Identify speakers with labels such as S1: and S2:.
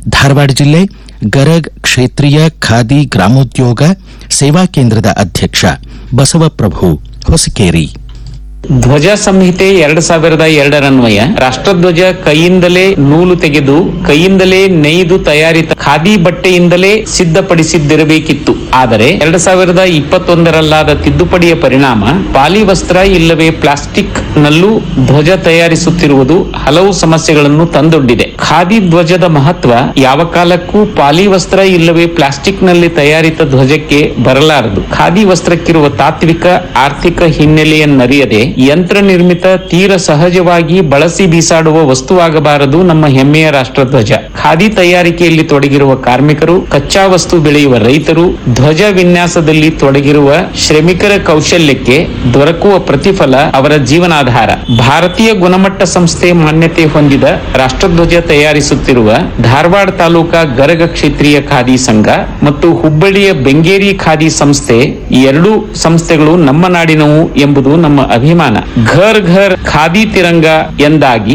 S1: ಧಾರವಾಡ ಜಿಲ್ಲೆ ಗರಗ್ ಕ್ಷೇತ್ರೀಯ ಖಾದಿ ಗ್ರಾಮೋದ್ಯೋಗ ಸೇವಾ ಕೇಂದ್ರದ ಅಧ್ಯಕ್ಷ ಬಸವಪ್ರಭು ಹೊಸಕೇರಿ
S2: ಧ್ವಜ ಸಂಹಿತೆ ಎರಡ್ ಸಾವಿರದ ಎರಡರನ್ವಯ ರಾಷ್ಟ್ರಧ್ವಜ ಕೈಯಿಂದಲೇ ನೂಲು ತೆಗೆದು ಕೈಯಿಂದಲೇ ನೇಯ್ದು ತಯಾರಿತ ಖಾದಿ ಬಟ್ಟೆಯಿಂದಲೇ ಸಿದ್ಧಪಡಿಸಿದ್ದಿರಬೇಕಿತ್ತು ಆದರೆ ಎರಡ್ ಸಾವಿರದ ಇಪ್ಪತ್ತೊಂದರಲ್ಲಾದ ತಿದ್ದುಪಡಿಯ ಪರಿಣಾಮ ಪಾಲಿವಸ್ತ್ರ ಇಲ್ಲವೇ ಪ್ಲಾಸ್ಟಿಕ್ ನಲ್ಲೂ ಧ್ವಜ ತಯಾರಿಸುತ್ತಿರುವುದು ಹಲವು ಸಮಸ್ಯೆಗಳನ್ನು ತಂದೊಡ್ಡಿದೆ ಖಾದಿ ಧ್ವಜದ ಮಹತ್ವ ಯಾವ ಕಾಲಕ್ಕೂ ಪಾಲಿವಸ್ತ್ರ ಇಲ್ಲವೇ ಪ್ಲಾಸ್ಟಿಕ್ ನಲ್ಲಿ ತಯಾರಿತ ಧ್ವಜಕ್ಕೆ ಬರಲಾರದು ಖಾದಿ ವಸ್ತ್ರಕ್ಕಿರುವ ತಾತ್ವಿಕ ಆರ್ಥಿಕ ಹಿನ್ನೆಲೆಯನ್ನರಿಯದೆ ಯಂತ್ರ ನಿರ್ಮಿತ ತೀರ ಸಹಜವಾಗಿ ಬಳಸಿ ಬೀಸಾಡುವ ವಸ್ತುವಾಗಬಾರದು ನಮ್ಮ ಹೆಮ್ಮೆಯ ರಾಷ್ಟ್ರಧ್ವಜ ಖಾದಿ ತಯಾರಿಕೆಯಲ್ಲಿ ತೊಡಗಿರುವ ಕಾರ್ಮಿಕರು ಕಚ್ಚಾ ವಸ್ತು ಬೆಳೆಯುವ ರೈತರು ಧ್ವಜ ವಿನ್ಯಾಸದಲ್ಲಿ ತೊಡಗಿರುವ ಶ್ರಮಿಕರ ಕೌಶಲ್ಯಕ್ಕೆ ದೊರಕುವ ಪ್ರತಿಫಲ ಅವರ ಜೀವನಾಧಾರ ಭಾರತೀಯ ಗುಣಮಟ್ಟ ಸಂಸ್ಥೆ ಮಾನ್ಯತೆ ಹೊಂದಿದ ರಾಷ್ಟ್ರಧ್ವಜ ತಯಾರಿಸುತ್ತಿರುವ ಧಾರವಾಡ ತಾಲೂಕಾ ಗರಗ ಕ್ಷೇತ್ರೀಯ ಖಾದಿ ಸಂಘ ಮತ್ತು ಹುಬ್ಬಳ್ಳಿಯ ಬೆಂಗೇರಿ ಖಾದಿ ಸಂಸ್ಥೆ ಈ ಎರಡೂ ಸಂಸ್ಥೆಗಳು ನಮ್ಮ ನಾಡಿನವು ಎಂಬುದು ನಮ್ಮ ಅಭಿಮಾನ ಘರ್ ಘರ್ ಖಾದಿ ತಿರಂಗ ಎಂದಾಗಿ